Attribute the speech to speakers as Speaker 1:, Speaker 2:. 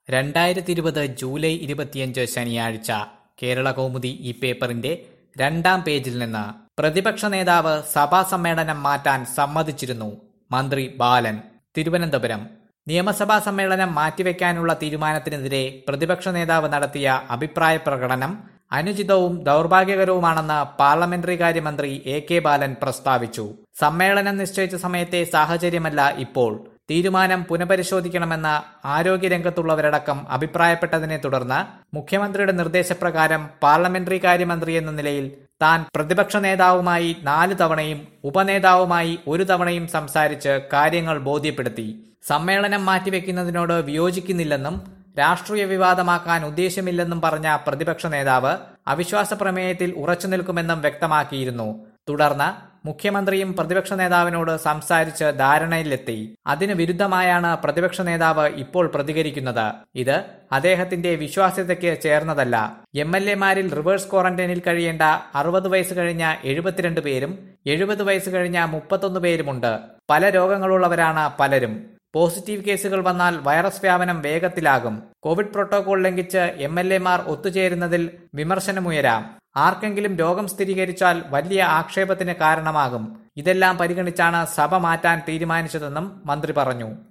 Speaker 1: രണ്ടായിരത്തി ഇരുപത് ജൂലൈ ഇരുപത്തിയഞ്ച് ശനിയാഴ്ച കേരള കൗമുദി ഈ പേപ്പറിന്റെ രണ്ടാം പേജിൽ നിന്ന് പ്രതിപക്ഷ നേതാവ് സഭാ സമ്മേളനം മാറ്റാൻ സമ്മതിച്ചിരുന്നു മന്ത്രി ബാലൻ തിരുവനന്തപുരം നിയമസഭാ സമ്മേളനം മാറ്റിവെക്കാനുള്ള തീരുമാനത്തിനെതിരെ പ്രതിപക്ഷ നേതാവ് നടത്തിയ അഭിപ്രായ പ്രകടനം അനുചിതവും ദൗർഭാഗ്യകരവുമാണെന്ന് പാർലമെന്ററി കാര്യമന്ത്രി എ കെ ബാലൻ പ്രസ്താവിച്ചു സമ്മേളനം നിശ്ചയിച്ച സമയത്തെ സാഹചര്യമല്ല ഇപ്പോൾ തീരുമാനം പുനഃപരിശോധിക്കണമെന്ന് ആരോഗ്യരംഗത്തുള്ളവരടക്കം അഭിപ്രായപ്പെട്ടതിനെ തുടർന്ന് മുഖ്യമന്ത്രിയുടെ നിർദ്ദേശപ്രകാരം പാർലമെന്ററി കാര്യമന്ത്രി എന്ന നിലയിൽ താൻ പ്രതിപക്ഷ നേതാവുമായി നാല് തവണയും ഉപനേതാവുമായി ഒരു തവണയും സംസാരിച്ച് കാര്യങ്ങൾ ബോധ്യപ്പെടുത്തി സമ്മേളനം മാറ്റിവെക്കുന്നതിനോട് വിയോജിക്കുന്നില്ലെന്നും രാഷ്ട്രീയ വിവാദമാക്കാൻ ഉദ്ദേശമില്ലെന്നും പറഞ്ഞ പ്രതിപക്ഷ നേതാവ് അവിശ്വാസ പ്രമേയത്തിൽ ഉറച്ചു നിൽക്കുമെന്നും വ്യക്തമാക്കിയിരുന്നു തുടർന്ന് മുഖ്യമന്ത്രിയും പ്രതിപക്ഷ നേതാവിനോട് സംസാരിച്ച് ധാരണയിലെത്തി അതിനു വിരുദ്ധമായാണ് പ്രതിപക്ഷ നേതാവ് ഇപ്പോൾ പ്രതികരിക്കുന്നത് ഇത് അദ്ദേഹത്തിന്റെ വിശ്വാസ്യതയ്ക്ക് ചേർന്നതല്ല എം എൽ എമാരിൽ റിവേഴ്സ് ക്വാറന്റൈനിൽ കഴിയേണ്ട അറുപത് വയസ്സ് കഴിഞ്ഞ എഴുപത്തിരണ്ട് പേരും എഴുപത് വയസ്സ് കഴിഞ്ഞ മുപ്പത്തൊന്ന് പേരുമുണ്ട് പല രോഗങ്ങളുള്ളവരാണ് പലരും പോസിറ്റീവ് കേസുകൾ വന്നാൽ വൈറസ് വ്യാപനം വേഗത്തിലാകും കോവിഡ് പ്രോട്ടോകോൾ ലംഘിച്ച് എം എൽ എമാർ ഒത്തുചേരുന്നതിൽ വിമർശനമുയരാം ആർക്കെങ്കിലും രോഗം സ്ഥിരീകരിച്ചാൽ വലിയ ആക്ഷേപത്തിന് കാരണമാകും ഇതെല്ലാം പരിഗണിച്ചാണ് സഭ മാറ്റാൻ തീരുമാനിച്ചതെന്നും മന്ത്രി പറഞ്ഞു